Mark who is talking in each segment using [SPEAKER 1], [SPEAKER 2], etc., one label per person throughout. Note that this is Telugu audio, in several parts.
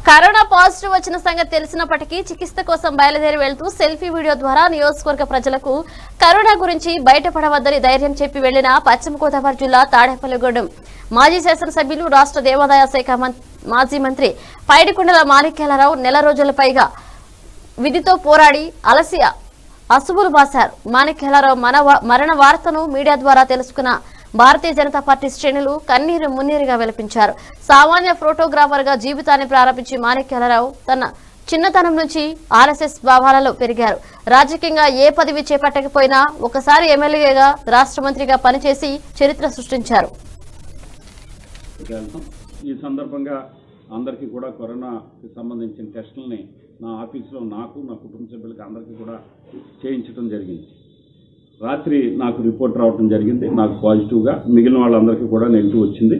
[SPEAKER 1] కరోనా పాజిటివ్ వచ్చిన సంగతి తెలిసినప్పటికీ చికిత్స కోసం బయలుదేరి వెళ్తూ సెల్ఫీ వీడియో ద్వారా నియోజకవర్గ ప్రజలకు కరోనా గురించి బయటపడవద్దని ధైర్యం చెప్పి వెళ్లిన పశ్చిమ గోదావరి జిల్లా తాడేపల్లిగూడెం మాజీ శాసనసభ్యులు రాష్ట్ర దేవాదాయ శాఖ మం- మాజీ మంత్రి పైడికొండల మాణిక్యాలరావు నెల రోజుల పైగా విధితో పోరాడి అలసి అసువులు బాశారు మాణిక్యాలరావు మన వా- మరణ వార్తను మీడియా ద్వారా తెలుసుకున్న భారతీయ జనతా పార్టీ శ్రేణులు కన్నీరు మున్నీరుగా వెలిపించారు సామాన్య ఫోటోగ్రాఫర్ గా జీవితాన్ని ప్రారంభించి మాణిక్యాలరావు తన చిన్నతనం నుంచి ఆర్ఎస్ఎస్ భావాలలో పెరిగారు రాజకీయంగా ఏ పదవి చేపట్టకపోయినా ఒకసారి ఎమ్మెల్యేగా రాష్ట్ర మంత్రిగా పనిచేసి చరిత్ర సృష్టించారు
[SPEAKER 2] వెళ్తాం ఈ సందర్భంగా అందరికీ కూడా కరోనాకి సంబంధించిన టెస్టులని నా ఆఫీస్లో నాకు నా కుటుంబ సభ్యులకి అందరికీ కూడా చేయించడం జరిగింది రాత్రి నాకు రిపోర్ట్ రావడం జరిగింది నాకు పాజిటివ్గా మిగిలిన వాళ్ళందరికీ కూడా నెగిటివ్ వచ్చింది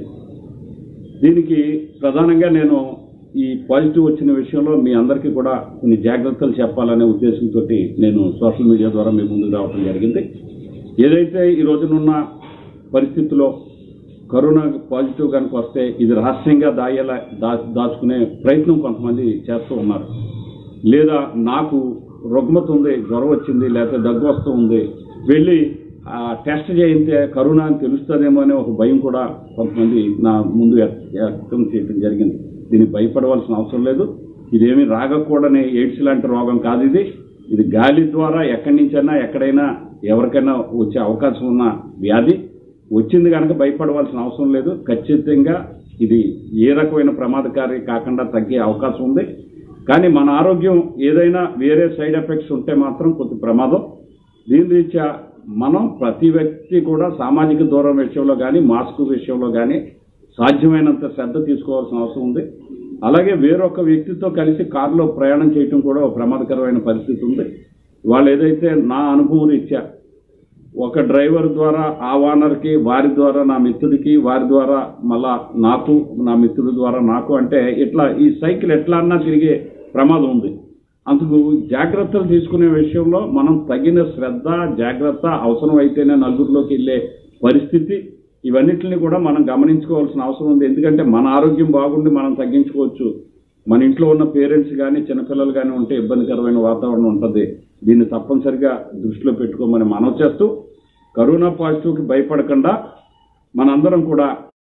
[SPEAKER 2] దీనికి ప్రధానంగా నేను ఈ పాజిటివ్ వచ్చిన విషయంలో మీ అందరికీ కూడా కొన్ని జాగ్రత్తలు చెప్పాలనే ఉద్దేశంతో నేను సోషల్ మీడియా ద్వారా మీ ముందుకు రావడం జరిగింది ఏదైతే ఈ రోజునున్న పరిస్థితుల్లో కరోనా పాజిటివ్ కనుక వస్తే ఇది రహస్యంగా దాయేలా దా దాచుకునే ప్రయత్నం కొంతమంది చేస్తూ ఉన్నారు లేదా నాకు రుగ్మత ఉంది జ్వరం వచ్చింది లేకపోతే దగ్గు వస్తూ ఉంది వెళ్ళి ఆ టెస్ట్ చేయితే కరోనా అని తెలుస్తుందేమో అనే ఒక భయం కూడా కొంతమంది నా ముందు వ్యక్- వ్యక్తం చేయడం జరిగింది దీనికి భయపడవలసిన అవసరం లేదు ఇదేమీ రాగకూడని ఎయిడ్స్ లాంటి రోగం కాదు ఇది ఇది గాలి ద్వారా ఎక్కడి నుంచైనా ఎక్కడైనా ఎవరికైనా వచ్చే అవకాశం ఉన్న వ్యాధి వచ్చింది కనుక భయపడవలసిన అవసరం లేదు ఖచ్చితంగా ఇది ఏ రకమైన ప్రమాదకారి కాకుండా తగ్గే అవకాశం ఉంది కానీ మన ఆరోగ్యం ఏదైనా వేరే సైడ్ ఎఫెక్ట్స్ ఉంటే మాత్రం కొంత ప్రమాదం దీని రీత్యా మనం ప్రతి వ్యక్తి కూడా సామాజిక దూరం విషయంలో కానీ మాస్క్ విషయంలో కానీ సాధ్యమైనంత శ్రద్ధ తీసుకోవాల్సిన అవసరం ఉంది అలాగే వేరొక వ్యక్తితో కలిసి కారులో ప్రయాణం చేయటం కూడా ఒక ప్రమాదకరమైన పరిస్థితి ఉంది వాళ్ళు ఏదైతే నా అనుభవం రీత్యా ఒక డ్రైవర్ ద్వారా ఆ వానర్కి వారి ద్వారా నా మిత్రుడికి వారి ద్వారా మళ్ళా నాకు నా మిత్రుడి ద్వారా నాకు అంటే ఇట్లా ఈ సైకిల్ ఎట్లా అన్నా తిరిగే ప్రమాదం ఉంది అందుకు జాగ్రత్తలు తీసుకునే విషయంలో మనం తగిన శ్రద్ధ జాగ్రత్త అవసరం అయితేనే నలుగురిలోకి వెళ్ళే పరిస్థితి ఇవన్నిటిని కూడా మనం గమనించుకోవాల్సిన అవసరం ఉంది ఎందుకంటే మన ఆరోగ్యం బాగుండి మనం తగ్గించుకోవచ్చు మన ఇంట్లో ఉన్న పేరెంట్స్ కానీ చిన్నపిల్లలు కానీ ఉంటే ఇబ్బందికరమైన వాతావరణం ఉంటుంది దీన్ని తప్పనిసరిగా దృష్టిలో పెట్టుకోమని మనం చేస్తూ కరోనా పాజిటివ్కి భయపడకుండా మనందరం కూడా